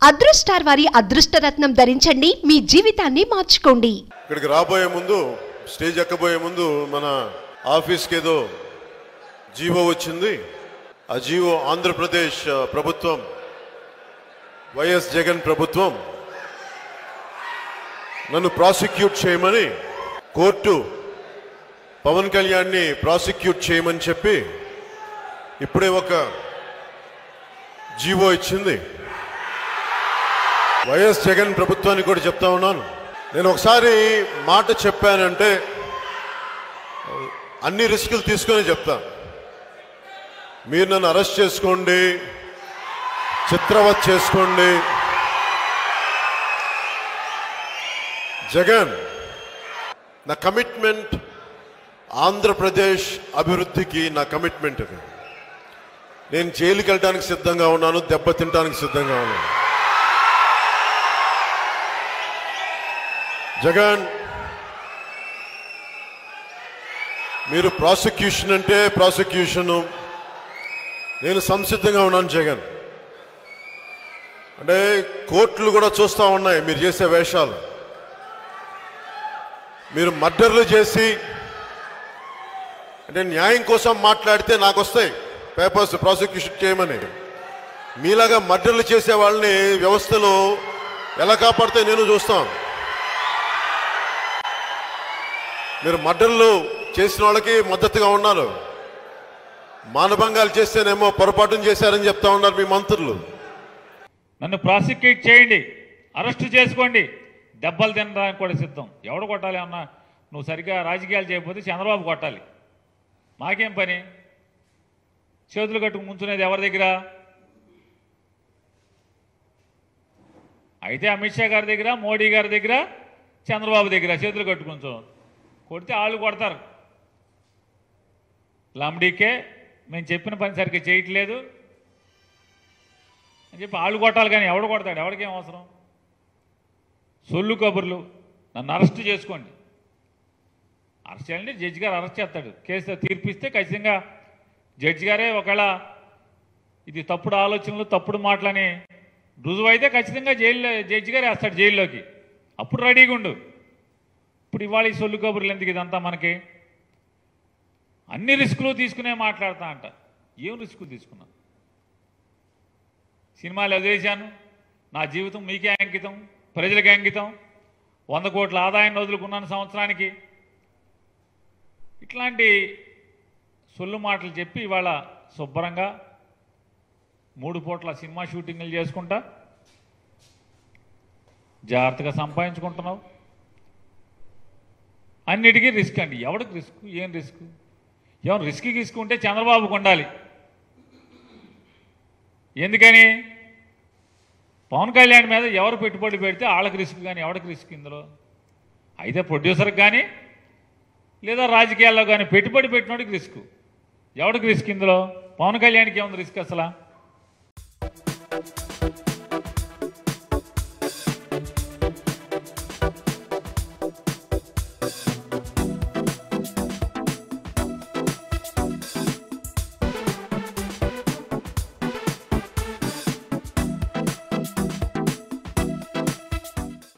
అదృష్టార్ వారి అదృష్టరత్నం ధరించండి మీ జీవితాన్ని మార్చుకోండి ఇక్కడికి రాబోయే ముందు స్టేజ్ ఎక్కబోయే ముందు మన ఆఫీస్కి ఏదో జీవో వచ్చింది ఆ జీవో ఆంధ్రప్రదేశ్ ఆ, ప్రభుత్వం వైఎస్ జగన్ ప్రభుత్వం నన్ను ప్రాసిక్యూట్ చేయమని కోర్టు పవన్ కళ్యాణ్ని ప్రాసిక్యూట్ చేయమని చెప్పి ఇప్పుడే ఒక జీవో ఇచ్చింది వైఎస్ జగన్ ప్రభుత్వానికి కూడా చెప్తా ఉన్నాను నేను ఒకసారి మాట చెప్పానంటే అన్ని రిస్కులు తీసుకొని చెప్తాను మీరు నన్ను అరెస్ట్ చేసుకోండి చిత్రవత్ చేసుకోండి జగన్ నా కమిట్మెంట్ ఆంధ్రప్రదేశ్ అభివృద్ధికి నా కమిట్మెంట్ ఇది నేను జైలుకి వెళ్ళడానికి సిద్ధంగా ఉన్నాను దెబ్బతింటానికి సిద్ధంగా ఉన్నాను జగన్ మీరు ప్రాసిక్యూషన్ అంటే ప్రాసిక్యూషన్ నేను సంసిద్ధంగా ఉన్నాను జగన్ అంటే కోర్టులు కూడా చూస్తూ ఉన్నాయి మీరు చేసే వేషాలు మీరు మర్డర్లు చేసి అంటే న్యాయం కోసం మాట్లాడితే నాకు వస్తాయి పేపర్స్ ప్రాసిక్యూషన్ చేయమని మీలాగా మర్డర్లు చేసే వాళ్ళని వ్యవస్థలో ఎలా కాపాడితే నేను చూస్తాను మీరు మర్డర్లు చేసిన వాళ్ళకి మద్దతుగా ఉన్నారు మానభంగాలు చేస్తేనేమో పొరపాటును చేశారని చెప్తా ఉన్నారు మీ మంత్రులు నన్ను ప్రాసిక్యూట్ చేయండి అరెస్టు చేసుకోండి దెబ్బలు తినడానికి కూడా సిద్ధం ఎవడు కొట్టాలి అన్నా నువ్వు సరిగ్గా రాజకీయాలు చేయకపోతే చంద్రబాబు కొట్టాలి మాకేం పని చేతులు కట్టుకు ముంచునేది ఎవరి దగ్గర అయితే అమిత్ షా గారి దగ్గర మోడీ గారి దగ్గర చంద్రబాబు దగ్గర చేతులు కట్టుకుంచు కొడితే వాళ్ళు కొడతారు లంబడీకే మేము చెప్పిన పని సరిగ్గా చేయట్లేదు అని చెప్పి వాళ్ళు కొట్టాలి కానీ ఎవడు కొడతాడు ఎవరికేం అవసరం సొల్లు కబుర్లు నన్ను అరెస్ట్ చేసుకోండి అరెస్ట్ చేయాలంటే జడ్జి గారు అరెస్ట్ చేస్తాడు కేసు తీర్పిస్తే ఖచ్చితంగా జడ్జి గారే ఒకవేళ ఇది తప్పుడు ఆలోచనలు తప్పుడు మాటలని రుజువు అయితే ఖచ్చితంగా జైల్లో జడ్జి గారు వేస్తాడు జైల్లోకి అప్పుడు రెడీగా ఉండు ఇప్పుడు ఇవాళ ఈ సొల్లు కబుర్లు ఎందుకు ఇదంతా మనకి అన్ని రిస్కులు తీసుకునే మాట్లాడతా అంట ఏం రిస్కులు తీసుకున్నా సినిమాలు వదిలేశాను నా జీవితం మీకే అంకితం ప్రజలకే అంకితం వంద కోట్ల ఆదాయాన్ని వదులుకున్నాను సంవత్సరానికి ఇట్లాంటి సొల్లు మాటలు చెప్పి ఇవాళ శుభ్రంగా మూడు పూట్ల సినిమా షూటింగ్లు చేసుకుంటా జాగ్రత్తగా సంపాదించుకుంటున్నావు అన్నిటికీ రిస్క్ అండి ఎవరికి రిస్క్ ఏం రిస్క్ ఏం రిస్క్ తీసుకుంటే చంద్రబాబుకు ఉండాలి ఎందుకని పవన్ కళ్యాణ్ మీద ఎవరు పెట్టుబడి పెడితే వాళ్ళకి రిస్క్ కానీ ఎవరికి రిస్క్ ఇందులో అయితే ప్రొడ్యూసర్కి కానీ లేదా రాజకీయాల్లో కానీ పెట్టుబడి పెట్టినోడికి రిస్క్ ఎవరికి రిస్క్ ఇందులో పవన్ కళ్యాణ్కి ఏముంది రిస్క్ అసలు